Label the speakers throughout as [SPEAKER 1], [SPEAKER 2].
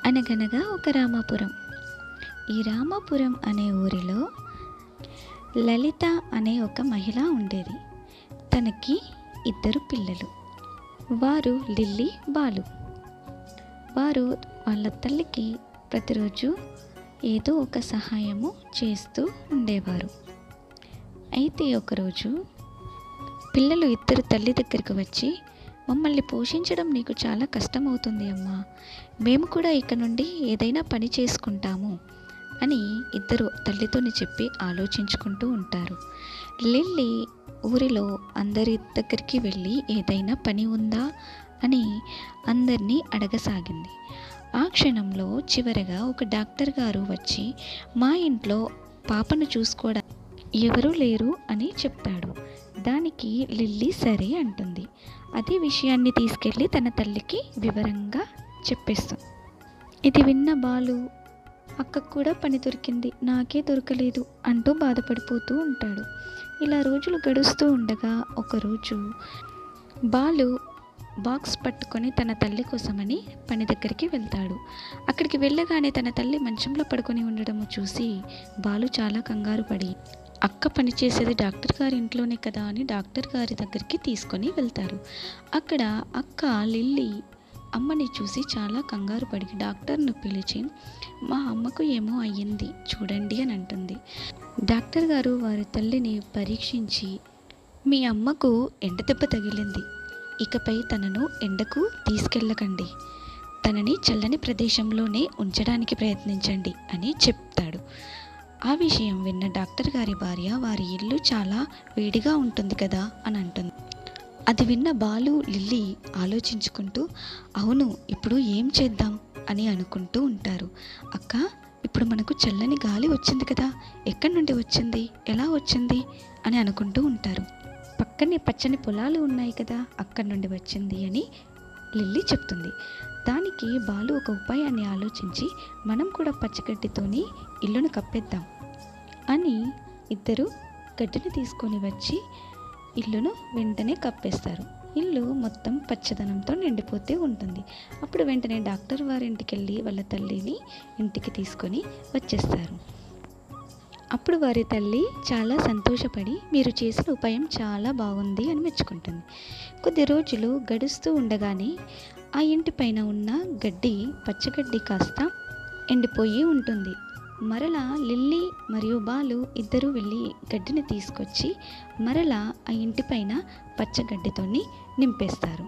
[SPEAKER 1] అనగనగా ఒక రామాపురం ఈ రామాపురం అనే ఊరిలో లలిత అనే ఒక మహిళ ఉండేది తనకి ఇద్దరు పిల్లలు వారు లిల్లీ బాలు వారు వాళ్ళ తల్లికి ప్రతిరోజు ఏదో ఒక సహాయము చేస్తూ ఉండేవారు అయితే ఒకరోజు పిల్లలు ఇద్దరు తల్లి దగ్గరికి వచ్చి మమ్మల్ని పోషించడం నీకు చాలా కష్టమవుతుంది అమ్మా మేము కూడా ఇక నుండి ఏదైనా పని చేసుకుంటాము అని ఇద్దరు తల్లితోని చెప్పి ఆలోచించుకుంటూ ఉంటారు లిల్లీ ఊరిలో అందరి దగ్గరికి వెళ్ళి ఏదైనా పని ఉందా అని అందరినీ అడగసాగింది ఆ క్షణంలో చివరగా ఒక డాక్టర్ గారు వచ్చి మా ఇంట్లో పాపను చూసుకోవడానికి ఎవరూ లేరు అని చెప్పాడు దానికి లిల్లీ సరే అంటుంది అదే విషయాన్ని తీసుకెళ్ళి తన తల్లికి వివరంగా చెప్పేస్తుంది ఇది విన్న బాలు అక్కకు కూడా పని దొరికింది నాకే దొరకలేదు అంటూ బాధపడిపోతూ ఉంటాడు ఇలా రోజులు గడుస్తూ ఉండగా ఒకరోజు బాలు బాక్స్ పట్టుకొని తన తల్లి కోసమని పని దగ్గరికి వెళ్తాడు అక్కడికి వెళ్ళగానే తన తల్లి మంచంలో పడుకొని ఉండడము చూసి బాలు చాలా కంగారు పడి అక్క పనిచేసేది డాక్టర్ గారి ఇంట్లోనే కదా అని డాక్టర్ గారి దగ్గరికి తీసుకొని వెళ్తారు అక్కడ అక్క లిల్లీ అమ్మని చూసి చాలా కంగారు పడి డాక్టర్ను పిలిచి మా అమ్మకు ఏమో అయ్యింది చూడండి అని అంటుంది డాక్టర్ గారు వారి తల్లిని పరీక్షించి మీ అమ్మకు ఎండ దెబ్బ తగిలింది ఇకపై తనను ఎండకు తీసుకెళ్ళకండి తనని చల్లని ప్రదేశంలోనే ఉంచడానికి ప్రయత్నించండి అని చెప్తాడు ఆ విషయం విన్న డాక్టర్ గారి భార్య వారి ఇల్లు చాలా వేడిగా ఉంటుంది కదా అని అంటుంది అది విన్న బాలు లిల్లీ ఆలోచించుకుంటూ అవును ఇప్పుడు ఏం చేద్దాం అని అనుకుంటూ ఉంటారు అక్క ఇప్పుడు మనకు చల్లని గాలి వచ్చింది కదా ఎక్కడి నుండి వచ్చింది ఎలా వచ్చింది అని అనుకుంటూ ఉంటారు పక్కనే పచ్చని పొలాలు ఉన్నాయి కదా అక్కడి నుండి వచ్చింది అని లిల్లీ చెప్తుంది దానికి బాలు ఒక ఉపాయాన్ని ఆలోచించి మనం కూడా పచ్చగడ్డితోని ఇల్లును కప్పేద్దాం అని ఇద్దరు గడ్డిని తీసుకొని వచ్చి ఇల్లును వెంటనే కప్పేస్తారు ఇల్లు మొత్తం పచ్చదనంతో నిండిపోతే ఉంటుంది అప్పుడు వెంటనే డాక్టర్ వారి ఇంటికి వెళ్ళి వాళ్ళ తల్లిని ఇంటికి తీసుకొని వచ్చేస్తారు అప్పుడు వారి తల్లి చాలా సంతోషపడి మీరు చేసిన ఉపాయం చాలా బాగుంది అని మెచ్చుకుంటుంది కొద్ది రోజులు గడుస్తూ ఉండగానే ఆ ఇంటి పైన ఉన్న గడ్డి పచ్చగడ్డి కాస్త ఎండిపోయి ఉంటుంది మరలా లిల్లీ మరియు బాలు ఇద్దరూ వెళ్ళి గడ్డిని తీసుకొచ్చి మరలా ఆ ఇంటిపైన పచ్చగడ్డితోని నింపేస్తారు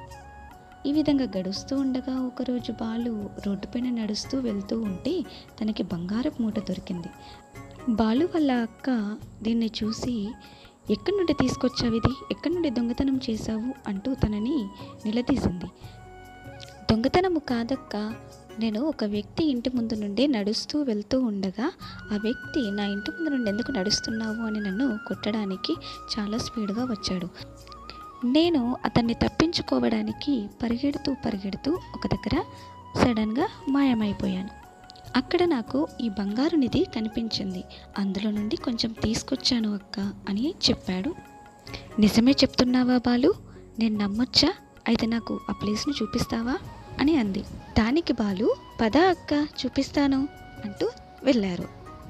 [SPEAKER 1] ఈ విధంగా గడుస్తూ ఉండగా ఒకరోజు బాలు రోడ్డుపైన నడుస్తూ వెళ్తూ ఉంటే తనకి బంగారపు మూట దొరికింది బాలు వాళ్ళ అక్క దీన్ని చూసి ఎక్కడి నుండి తీసుకొచ్చావు ఇది ఎక్కడి నుండి దొంగతనం చేశావు అంటూ తనని నిలదీసింది దొంగతనము కాదక్క నేను ఒక వ్యక్తి ఇంటి ముందు నుండి నడుస్తూ వెళ్తూ ఉండగా ఆ వ్యక్తి నా ఇంటి ముందు నుండి ఎందుకు నడుస్తున్నావు అని నన్ను కొట్టడానికి చాలా స్పీడ్గా వచ్చాడు నేను అతన్ని తప్పించుకోవడానికి పరిగెడుతూ పరిగెడుతూ ఒక దగ్గర సడన్గా మాయమైపోయాను అక్కడ నాకు ఈ బంగారు నిధి కనిపించింది అందులో నుండి కొంచెం తీసుకొచ్చాను అక్క అని చెప్పాడు నిజమే చెప్తున్నావా బాలు నేను నమ్మొచ్చా అయితే నాకు ఆ ప్లేస్ని చూపిస్తావా అని అంది దానికి బాలు పద అక్క చూపిస్తాను అంటూ వెళ్ళారు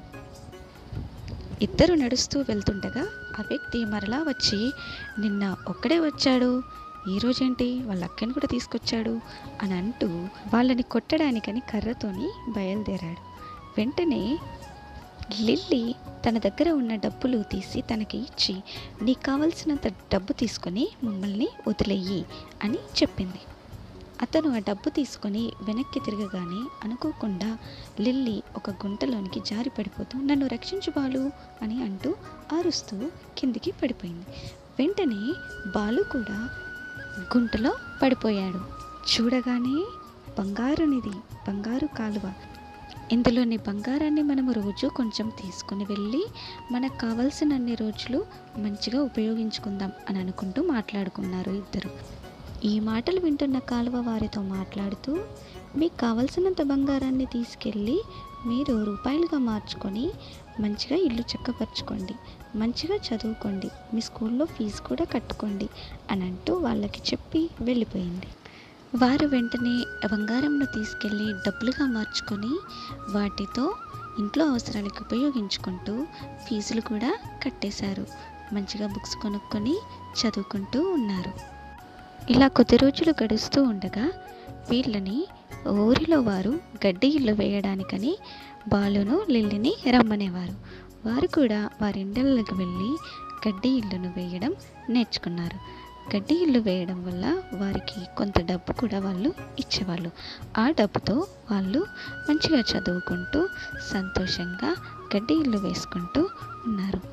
[SPEAKER 1] ఇద్దరు నడుస్తూ వెళ్తుండగా ఆ వ్యక్తి మరలా వచ్చి నిన్న ఒక్కడే వచ్చాడు ఈరోజేంటి వాళ్ళ అక్కని కూడా తీసుకొచ్చాడు అని అంటూ వాళ్ళని కొట్టడానికని కర్రతోని బయలుదేరాడు వెంటనే లిల్లీ తన దగ్గర ఉన్న డబ్బులు తీసి తనకి ఇచ్చి నీకు కావలసినంత డబ్బు తీసుకొని మమ్మల్ని వదిలేయి అని చెప్పింది అతను ఆ డబ్బు తీసుకొని వెనక్కి తిరగగానే అనుకోకుండా లిల్లీ ఒక గుంటలోనికి జారి పడిపోతూ నన్ను రక్షించు బాలు అని అంటూ అరుస్తూ కిందికి పడిపోయింది వెంటనే బాలు కూడా గుంటలో పడిపోయాడు చూడగానే బంగారునిది బంగారు కాలువ ఇందులోని బంగారాన్ని మనము రోజు కొంచెం తీసుకుని వెళ్ళి మనకు కావలసిన అన్ని రోజులు మంచిగా ఉపయోగించుకుందాం అని అనుకుంటూ మాట్లాడుకున్నారు ఇద్దరు ఈ మాటలు వింటున్న కాలువ వారితో మాట్లాడుతూ మీకు కావలసినంత బంగారాన్ని తీసుకెళ్ళి మీరు రూపాయలుగా మార్చుకొని మంచిగా ఇల్లు చక్కపరచుకోండి మంచిగా చదువుకోండి మీ స్కూల్లో ఫీజు కూడా కట్టుకోండి అని అంటూ వాళ్ళకి చెప్పి వెళ్ళిపోయింది వారు వెంటనే బంగారంను తీసుకెళ్ళి డబ్బులుగా మార్చుకొని వాటితో ఇంట్లో అవసరాలకు ఉపయోగించుకుంటూ ఫీజులు కూడా కట్టేశారు మంచిగా బుక్స్ కొనుక్కొని చదువుకుంటూ ఉన్నారు ఇలా కొద్ది రోజులు గడుస్తూ ఉండగా వీళ్ళని ఊరిలో వారు గడ్డి ఇల్లు వేయడానికని బాలును లిల్లిని రమ్మనేవారు వారు కూడా వారి ఇండ్లకి వెళ్ళి గడ్డి ఇల్లును వేయడం నేర్చుకున్నారు గడ్డి ఇల్లు వేయడం వల్ల వారికి కొంత డబ్బు కూడా వాళ్ళు ఇచ్చేవాళ్ళు ఆ డబ్బుతో వాళ్ళు మంచిగా చదువుకుంటూ సంతోషంగా గడ్డి ఇల్లు వేసుకుంటూ ఉన్నారు